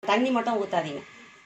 தண்ணி மட்டும் ஊற்றாதீங்க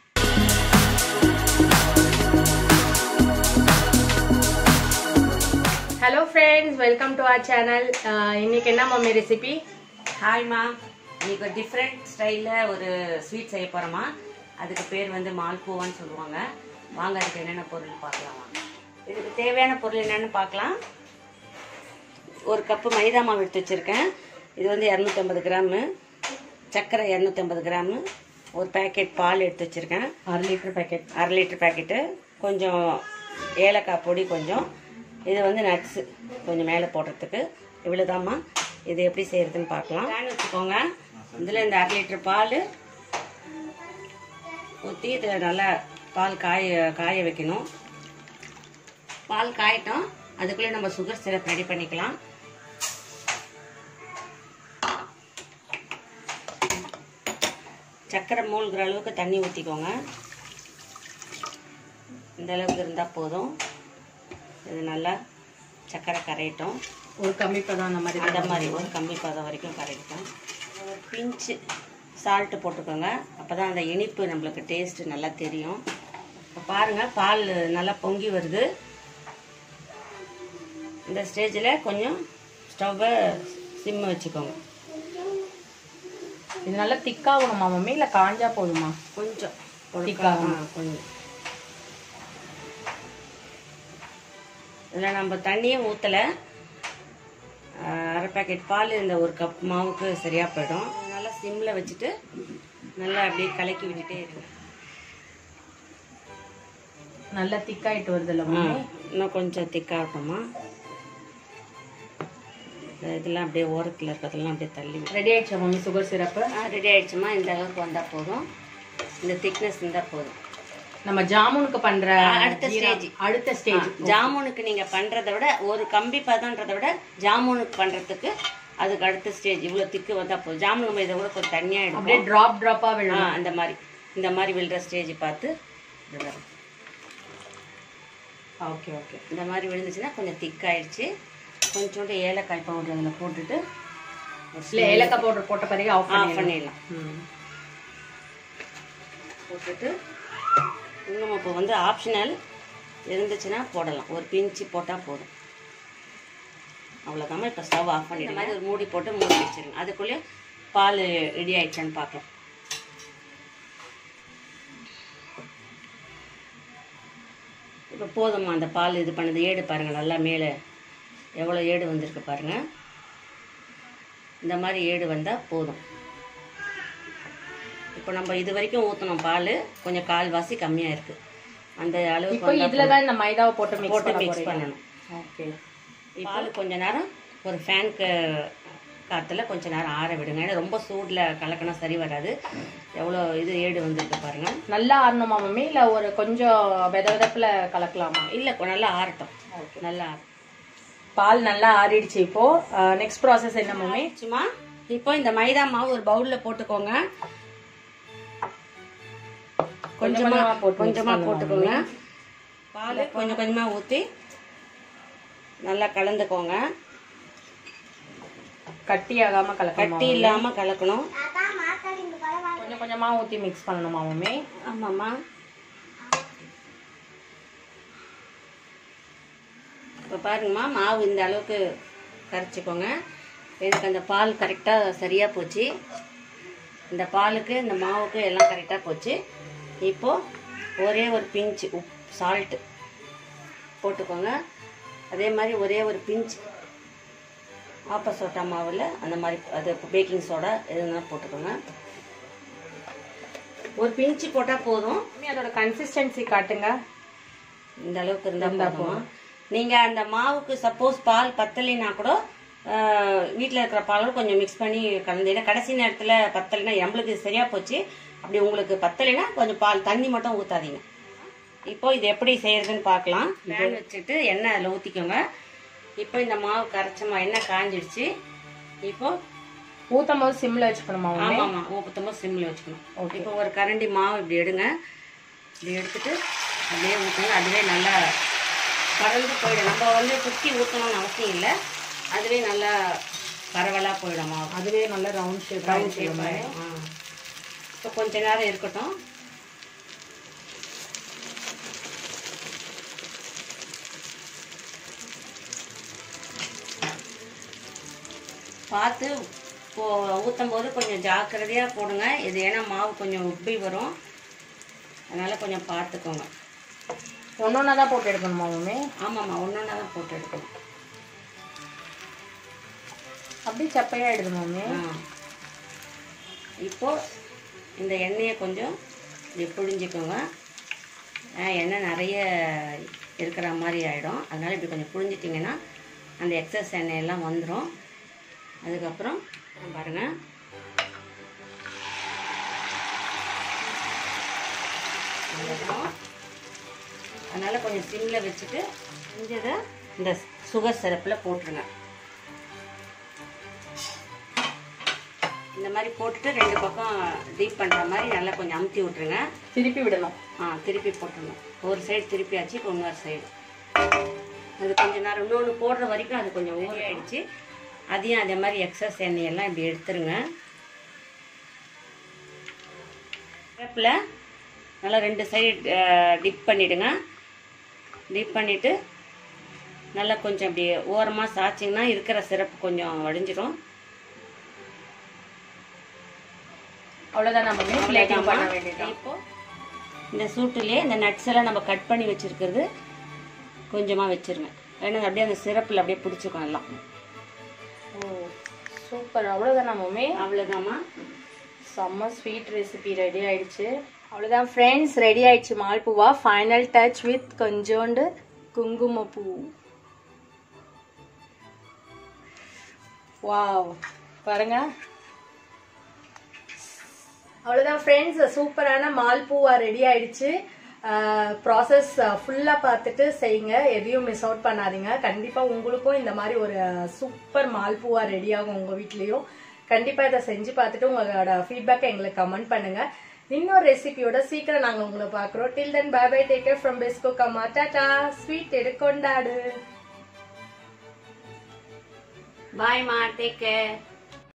hello friends welcome to our channel இன்னைக்கு என்ன மம்மி ரெசிபி ஹாய்மா இன்னைக்கு ஒரு டிஃப்ரெண்ட் ஸ்டைலில் ஒரு ஸ்வீட் செய்ய போகிறோமா அதுக்கு பேர் வந்து மால்பூவான்னு சொல்லுவாங்க வாங்க அதுக்கு என்னென்ன பொருள் பார்க்கலாம் வாங்க இதுக்கு தேவையான பொருள் என்னென்னு பார்க்கலாம் ஒரு கப்பு மைதா மாவு எடுத்து வச்சுருக்கேன் இது வந்து இரநூத்தம்பது கிராமு சர்க்கரை இரநூத்தம்பது கிராமு ஒரு பேக்கெட் பால் எடுத்து வச்சுருக்கேன் அரை லிட்டர் பேக்கெட் அரை லிட்டர் பேக்கெட்டு கொஞ்சம் ஏலக்காய் பொடி கொஞ்சம் இது வந்து நட்ஸு கொஞ்சம் மேலே போடுறதுக்கு இவ்வளோதாம்மா இது எப்படி செய்யறதுன்னு பார்க்கலாம் பேன் வச்சுக்கோங்க இதில் இந்த அரை லிட்டர் பால் ஊற்றி இதில் நல்லா பால் காய காய வைக்கணும் பால் காயட்டும் அதுக்குள்ளே நம்ம சுகர் சிரப் ரெடி பண்ணிக்கலாம் சர்க்கரை மூழ்கிற அளவுக்கு தண்ணி ஊற்றிக்கோங்க இந்த அளவுக்கு இருந்தால் போதும் இது நல்லா சர்க்கரை கரையட்டும் ஒரு கம்மி பதம் அந்த மாதிரி அந்த மாதிரி ஒரு கம்பி பதம் வரைக்கும் கரைக்கட்டும் ஒரு பிஞ்சு சால்ட்டு போட்டுக்கோங்க அப்போ தான் அந்த இனிப்பு நம்மளுக்கு டேஸ்ட்டு நல்லா தெரியும் இப்போ பாருங்கள் பால் நல்லா பொங்கி வருது இந்த ஸ்டேஜில் கொஞ்சம் ஸ்டவ்வை சிம்ம வச்சுக்கோங்க இது நல்லா திக்காகணுமா மம்மி இல்லை காஞ்சா போதுமா கொஞ்சம் திக்காகணும். ஆ, கொஞ்சம் இதில் நம்ம தண்ணியே ஊற்றலை அரை பேக்கெட் பால் இந்த ஒரு கப் மாவுக்கு சரியாக போயிடும் நல்லா சிம்மில் வச்சுட்டு நல்லா அப்படியே கலக்கி விட்டுட்டே இருங்க நல்லா திக்காயிட்டு வருது இல்லை ஆ, மம்மி இன்னும் கொஞ்சம் திக்காகட்டுமா இதெல்லாம் அப்படியே ஓரத்தில் இருக்கிறதெல்லாம் அப்படியே தள்ளி விட்டு ரெடி ஆயிடுச்சா மம்மி சுகர் சிரப்பு ரெடி ஆயிடுச்சுமா இந்த அளவுக்கு வந்தால் போதும் இந்த திக்னஸ் இருந்தால் போதும் நம்ம ஜாமுனுக்கு பண்ற அடுத்த ஜீரா- stage. அடுத்த ஸ்டேஜ் ஜாமுனுக்கு நீங்க பண்றதை விட ஒரு கம்பி பதன்றதை விட ஜாமுனுக்கு பண்றதுக்கு அதுக்கு அடுத்த ஸ்டேஜ் இவ்வளவு திக்கு வந்தா போதும் ஜாமுன் நம்ம இதை விட கொஞ்சம் தண்ணியா அப்படியே எடுப்போம் டிராப் டிராப்பா ஆ, விழும் அந்த மாதிரி இந்த மாதிரி விழுற ஸ்டேஜ் பார்த்து விழுறோம். ஓகே ஓகே இந்த மாதிரி விழுந்துச்சுன்னா கொஞ்சம் திக்காயிடுச்சு கொஞ்சோண்டு ஏலக்காய் பவுடர் அதில் போட்டுட்டு இல்ல ஏலக்காய் பவுடர் போட்ட பிறகு ஆஃப் ஆஃப் பண்ணி பண்ணிடலாம் போட்டுட்டு இன்னும் இப்போ வந்து ஆப்ஷனல் இருந்துச்சுன்னா போடலாம் ஒரு பிஞ்சு போட்டால் போதும் அவ்வளோதாம்மா இப்போ ஸ்டவ் ஆஃப் பண்ணி இந்த மாதிரி ஒரு மூடி போட்டு மூடி வச்சிருங்க அதுக்குள்ளே பால் ரெடி ஆயிடுச்சான்னு பார்க்கலாம் இப்போ போதும்மா அந்த பால் இது பண்ணது ஏடு பாருங்கள் நல்லா மேலே எவ்வளோ ஏடு வந்திருக்கு பாருங்கள் இந்த மாதிரி ஏடு வந்தால் போதும் இப்போ நம்ம இது வரைக்கும் ஊற்றினோம் பால் கொஞ்சம் கால்வாசி கம்மியாக இருக்குது அந்த அளவுக்கு இப்போ வந்தா இதுல தான் இந்த மைதாவை போட்டு மிக்ஸ் போட்டு பண்ண மிக்ஸ் போறீங்க பண்ணணும் ஓகே பால் கொஞ்ச நேரம் ஒரு ஃபேனுக்கு காற்றுல கொஞ்ச நேரம் ஆற விடுங்க ஏன்னா ரொம்ப சூடில் கலக்கினா சரி வராது எவ்வளோ இது ஏடு வந்திருக்கு பாருங்க நல்லா ஆறணுமா மம்மி இல்ல ஒரு கொஞ்சம் வித விதப்புல கலக்கலாமா இல்லை நல்லா ஆறட்டும் நல்லா ஆறட்டும் பால் நல்லா ஆறிடுச்சு இப்போ நெக்ஸ்ட் ப்ராசஸ் என்ன மம்மி சும்மா இப்போ இந்த மைதா மாவு ஒரு பவுலில் போட்டுக்கோங்க கொஞ்சமா கொஞ்சமா போட்டு mix கொஞ்சமா பண்ணணும் போட்டுக்கோங்க பால் கொஞ்சம் கொஞ்சமா ஊற்றி நல்லா கலந்துக்கோங்க கட்டி ஆகாம கலக்கணுமா கட்டி இல்லாம கலக்கணும் கொஞ்சம் கொஞ்சமா ஊத்தி மிக்ஸ் பண்ணணுமா மம்மி ஆமாம்மா இப்போ பாருங்கம்மா மாவு இந்த அளவுக்கு கரைச்சிக்கோங்க இதுக்கு அந்த பால் கரெக்டாக சரியாக போச்சு இந்த பாலுக்கு இந்த மாவுக்கு எல்லாம் கரெக்டாக போச்சு இப்போ ஒரே ஒரு பிஞ்சு உப் சால்ட்டு போட்டுக்கோங்க அதே மாதிரி ஒரே ஒரு பிஞ்ச் ஆப்ப சோட்டா மாவில் அந்த மாதிரி அது பேக்கிங் சோடா எதுனா போட்டுக்கோங்க ஒரு பிஞ்சு போட்டால் போதும் மம்மி அதோட கன்சிஸ்டன்சி காட்டுங்க இந்த அளவுக்கு இருந்தா போதுமா நீங்க அந்த மாவுக்கு சப்போஸ் பால் பத்தலைன்னா கூட வீட்டில் இருக்கிற பாலோட கொஞ்சம் மிக்ஸ் பண்ணி கலந்து ஏன்னா கடைசி நேரத்தில் பத்தலைன்னா நம்மளுக்கு இது சரியா போச்சு அப்படி உங்களுக்கு பத்தலைன்னா கொஞ்சம் பால் தண்ணி மட்டும் ஊத்தாதீங்க இப்போ இது எப்படி செய்யறதுன்னு பார்க்கலாம் பேன் வச்சுட்டு எண்ணெய் அதில் ஊற்றிக்கோங்க இப்போ இந்த மாவு கரைச்சமா எண்ணெய் காஞ்சிடுச்சு இப்போ ஊத்தும் போது சிம்ல வச்சுக்கணுமா மம்மி ஆமாம்மா ஊற்றமாக சிம்மில் வச்சுக்கணும் இப்போ ஒரு கரண்டி மாவு இப்படி எடுங்க இப்படி எடுத்துட்டு அப்படியே ஊற்றுங்க அதுவே நல்லா பறந்து போயிடும் நம்ம வந்து குத்தி ஊற்றணும்னு அவசியம் இல்லை அதுவே நல்லா பரவலாக போயிடும் மாவு அதுவே நல்ல ரவுண்ட் ஷேப் ரவுண்ட் ஷேப் ஆகிடும் இப்போ கொஞ்ச நேரம் இருக்கட்டும் பார்த்து போ ஊற்றும் போது கொஞ்சம் ஜாக்கிரதையாக போடுங்க இது ஏன்னா மாவு கொஞ்சம் உப்பி வரும் அதனால் கொஞ்சம் பார்த்துக்கோங்க ஒன்னொன்னா தான் போட்டு எடுக்கணுமா மம்மி ஆமாம்மா ஒன்று ஒன்றா தான் போட்டு எடுக்கணும் அப்படி சப்பையாயிடுது மம்மி ஆ. இப்போ இந்த எண்ணெயை கொஞ்சம் இப்படி புழிஞ்சிக்கோங்க ஆ, எண்ணெய் நிறைய இருக்கிற மாதிரி ஆகிடும் அதனால் இப்படி கொஞ்சம் புழிஞ்சிட்டிங்கன்னா அந்த எக்ஸஸ் எண்ணெயெல்லாம் வந்துடும் அதுக்கப்புறம் பாருங்கள் அதனால் கொஞ்சம் சிம்மில் வச்சுட்டு செஞ்சதை இந்த சுகர் சிரப்பில் போட்டுருங்க இந்த மாதிரி போட்டுட்டு ரெண்டு பக்கம் டீப் பண்ணுற மாதிரி நல்லா கொஞ்சம் அமுத்தி விட்ருங்க திருப்பி விடணும் ஆ திருப்பி போட்டுருங்க ஒரு சைடு திருப்பியாச்சு இப்போ இன்னொரு சைடு அது கொஞ்சம் நேரம் இன்னொன்று போடுற வரைக்கும் அது கொஞ்சம் ஊறி ஆயிடுச்சு அதையும் அதே மாதிரி எக்ஸஸ் எண்ணெயெல்லாம் இப்படி எடுத்துருங்க வேப்பில் நல்லா ரெண்டு சைடு டிப் பண்ணிவிடுங்க டிப் பண்ணிவிட்டு நல்லா கொஞ்சம் இப்படி ஓரமாக சாய்ச்சிங்கன்னா இருக்கிற சிரப்பு கொஞ்சம் வடிஞ்சிடும் அவ்வளோதான் மம்மி பிளேட்டிங் பண்ண வேண்டியது இப்போ இந்த சூட்டுலேயே இந்த நட்ஸ் எல்லாம் நம்ம கட் பண்ணி வச்சிருக்கிறது கொஞ்சமாக வச்சிருங்க ஏன்னா அது அப்படியே அந்த சிரப்பில் அப்படியே பிடிச்சிக்கும் எல்லாம் ஓ சூப்பர் அவ்வளோதானா மம்மி அவ்வளோதாம்மா செம்ம ஸ்வீட் ரெசிபி ரெடி ஆயிடுச்சு அவ்வளோதான் ஃப்ரெண்ட்ஸ் ரெடி ஆயிடுச்சு மால்பூவா ஃபைனல் டச் வித் கொஞ்சோண்டு குங்குமப்பூ வாவ் பாருங்க அவ்வளோதான் ஃப்ரெண்ட்ஸ் சூப்பரான மால்பூவா ரெடி ஆயிடுச்சு ப்ராசஸ் ஃபுல்லாக பார்த்துட்டு செய்யுங்க எதையும் மிஸ் அவுட் பண்ணாதீங்க கண்டிப்பாக உங்களுக்கும் இந்த மாதிரி ஒரு சூப்பர் மால்பூவா ரெடி ஆகும் உங்கள் வீட்லேயும் கண்டிப்பாக இதை செஞ்சு பார்த்துட்டு உங்களோட ஃபீட்பேக்கை எங்களுக்கு கமெண்ட் பண்ணுங்க இன்னொரு ரெசிபியோட சீக்கிரம் நாங்கள் உங்களை பார்க்குறோம் till then bye bye take care from பெஸ்கோ கமா டாடா ஸ்வீட் எடுக்கொண்டாடு பாய்மா டேக் கேர்